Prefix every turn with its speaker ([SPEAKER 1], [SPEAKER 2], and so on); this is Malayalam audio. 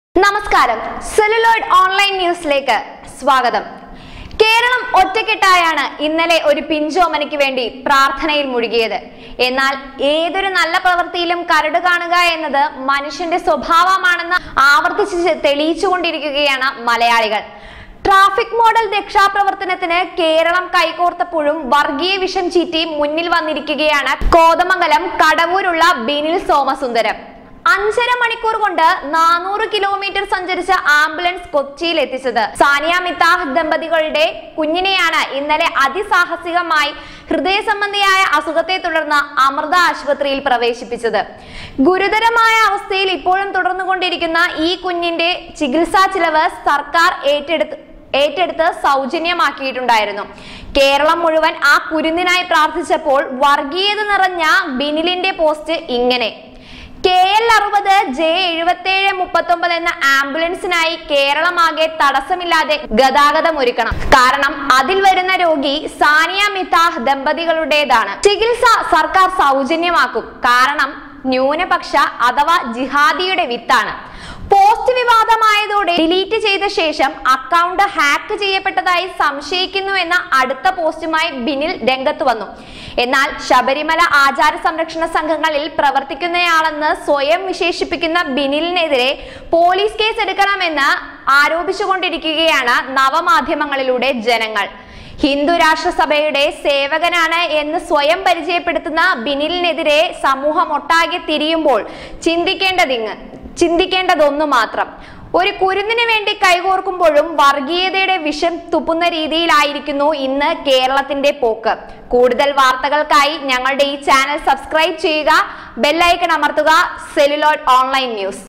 [SPEAKER 1] നമസ്കാരം സെലുലോയിഡ് ഓൺലൈൻ ന്യൂസിലേക്ക് സ്വാഗതം കേരളം ഒറ്റക്കെട്ടായാണ് ഇന്നലെ ഒരു പിഞ്ചോമനയ്ക്ക് വേണ്ടി പ്രാർത്ഥനയിൽ മുഴുകിയത് എന്നാൽ ഏതൊരു നല്ല പ്രവൃത്തിയിലും കരട് കാണുക എന്നത് മനുഷ്യന്റെ സ്വഭാവമാണെന്ന് ആവർത്തിച്ച് തെളിയിച്ചുകൊണ്ടിരിക്കുകയാണ് മലയാളികൾ ട്രാഫിക് മോഡൽ രക്ഷാപ്രവർത്തനത്തിന് കേരളം കൈകോർത്തപ്പോഴും വർഗീയ വിഷം ചീറ്റി മുന്നിൽ വന്നിരിക്കുകയാണ് കോതമംഗലം കടവൂരുള്ള ബിനിൽ സോമസുന്ദരം അഞ്ചര മണിക്കൂർ കൊണ്ട് നാനൂറ് കിലോമീറ്റർ സഞ്ചരിച്ച ആംബുലൻസ് കൊച്ചിയിൽ എത്തിച്ചത് സാനിയ മിത്താഹ് ദമ്പതികളുടെ കുഞ്ഞിനെയാണ് ഇന്നലെ അതിസാഹസികമായി ഹൃദയ സംബന്ധിയായ അസുഖത്തെ തുടർന്ന് അമൃത ആശുപത്രിയിൽ പ്രവേശിപ്പിച്ചത് ഗുരുതരമായ അവസ്ഥയിൽ ഇപ്പോഴും തുടർന്നുകൊണ്ടിരിക്കുന്ന ഈ കുഞ്ഞിന്റെ ചികിത്സാ ചിലവ് സർക്കാർ ഏറ്റെടുത്ത് ഏറ്റെടുത്ത് സൗജന്യമാക്കിയിട്ടുണ്ടായിരുന്നു കേരളം മുഴുവൻ ആ കുരുന്നിനായി പ്രാർത്ഥിച്ചപ്പോൾ വർഗീയത നിറഞ്ഞ ബിനിലിന്റെ പോസ്റ്റ് ഇങ്ങനെ കെ എൽ അറുപത് ജെ എഴുപത്തേഴ് മുപ്പത്തി ഒമ്പത് എന്ന ആംബുലൻസിനായി കേരളമാകെ തടസ്സമില്ലാതെ ഗതാഗതം ഒരുക്കണം കാരണം അതിൽ വരുന്ന രോഗി സാനിയ മിത്താഹ് ദമ്പതികളുടേതാണ് ചികിത്സ സർക്കാർ സൗജന്യമാക്കും കാരണം ന്യൂനപക്ഷ അഥവാ ജിഹാദിയുടെ വിത്താണ് പോസ്റ്റ് വിവാദമായതോടെ ഡിലീറ്റ് ചെയ്ത ശേഷം അക്കൗണ്ട് ഹാക്ക് ചെയ്യപ്പെട്ടതായി സംശയിക്കുന്നു എന്ന അടുത്ത പോസ്റ്റുമായി ബിനിൽ രംഗത്ത് വന്നു എന്നാൽ ശബരിമല ആചാര സംരക്ഷണ സംഘങ്ങളിൽ പ്രവർത്തിക്കുന്നയാളെന്ന് സ്വയം വിശേഷിപ്പിക്കുന്ന ബിനിലിനെതിരെ പോലീസ് കേസ് എടുക്കണമെന്ന് ആരോപിച്ചുകൊണ്ടിരിക്കുകയാണ് നവമാധ്യമങ്ങളിലൂടെ ജനങ്ങൾ ഹിന്ദു രാഷ്ട്രസഭയുടെ സേവകനാണ് എന്ന് സ്വയം പരിചയപ്പെടുത്തുന്ന ബിനിലിനെതിരെ സമൂഹം ഒട്ടാകെ തിരിയുമ്പോൾ ചിന്തിക്കേണ്ടതിങ് ചിന്തിക്കേണ്ടതൊന്നു മാത്രം ഒരു കുരുന്നിന് വേണ്ടി കൈകോർക്കുമ്പോഴും വർഗീയതയുടെ വിഷം തുപ്പുന്ന രീതിയിലായിരിക്കുന്നു ഇന്ന് കേരളത്തിന്റെ പോക്ക് കൂടുതൽ വാർത്തകൾക്കായി ഞങ്ങളുടെ ഈ ചാനൽ സബ്സ്ക്രൈബ് ചെയ്യുക ബെല്ലൈക്കൺ അമർത്തുക സെലുലോഡ് ഓൺലൈൻ ന്യൂസ്